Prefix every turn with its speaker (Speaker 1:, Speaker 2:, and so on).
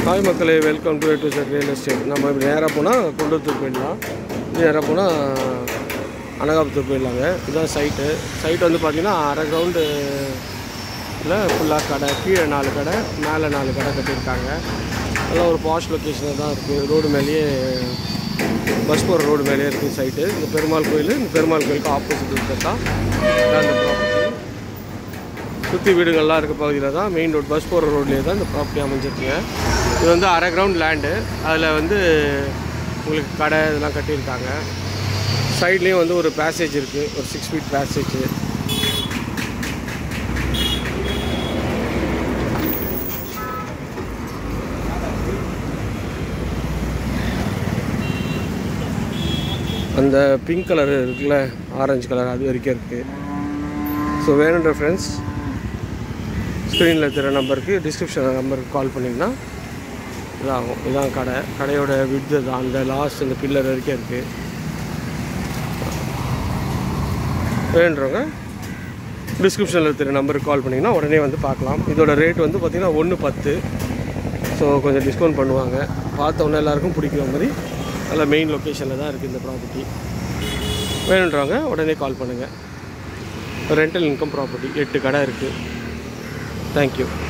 Speaker 1: hi மக்களே welcome to to sir real estate நம்ம இப்படி நேராக போனால் குண்டத்தூர் போயிடலாம் நேராக போனால் அனகாபுத்தூர் போயிடலாங்க இதுதான் சைட்டு சைட் வந்து பார்த்திங்கன்னா அரை கிரவுண்டு ஃபுல்லாக கடை கீழே நாலு கடை மேலே நாலு கடை கட்டியிருக்காங்க அதெல்லாம் ஒரு பாஷ் லொக்கேஷனில் தான் இருக்குது ரோடு மேலேயே பஸ் போகிற ரோடு மேலேயே இருக்குது சைட்டு இந்த பெருமாள் கோயில் இந்த பெருமாள் கோயிலுக்கு ஆப்போசிட் இருக்கிறதா அந்த ப்ராப்பர்ட்டி சுற்றி வீடுகள்லாம் இருக்க பகுதியில் தான் மெயின் ரோட் பஸ் போகிற ரோட்லேயே தான் இந்த ப்ராப்பர்ட்டி அமைஞ்சிருக்குங்க இது வந்து அரை கிரவுண்ட் லேண்டு அதில் வந்து உங்களுக்கு கடை இதெல்லாம் கட்டியிருக்காங்க சைட்லேயும் வந்து ஒரு பேசேஜ் இருக்குது ஒரு சிக்ஸ் ஃபீட் பேசேஜ் அந்த பிங்க் கலர் இருக்குல்ல ஆரஞ்சு கலர் அது வரைக்கும் இருக்குது ஸோ வேணுன்ற ஃப்ரெண்ட்ஸ் ஸ்க்ரீனில் தெரிய நம்பருக்கு டிஸ்கிரிப்ஷன் நம்பருக்கு கால் பண்ணிங்கன்னா இதாகும் இதான் கடை கடையோட விட்து தான் அந்த லாஸ்ட் இந்த பில்லர் வரைக்கும் இருக்குது வேணுன்றவங்க டிஸ்கிரிப்ஷனில் தெரிய நம்பருக்கு கால் பண்ணிங்கன்னா உடனே வந்து பார்க்கலாம் இதோட ரேட் வந்து பார்த்திங்கன்னா ஒன்று பத்து ஸோ கொஞ்சம் டிஸ்கவுண்ட் பண்ணுவாங்க பார்த்த உடனே எல்லாருக்கும் பிடிக்கிற மாதிரி நல்ல மெயின் லொக்கேஷனில் தான் இருக்குது இந்த ப்ராப்பர்ட்டி வேணுன்றவங்க உடனே கால் பண்ணுங்கள் ரெண்டல் இன்கம் ப்ராப்பர்ட்டி எட்டு கடை இருக்குது தேங்க்யூ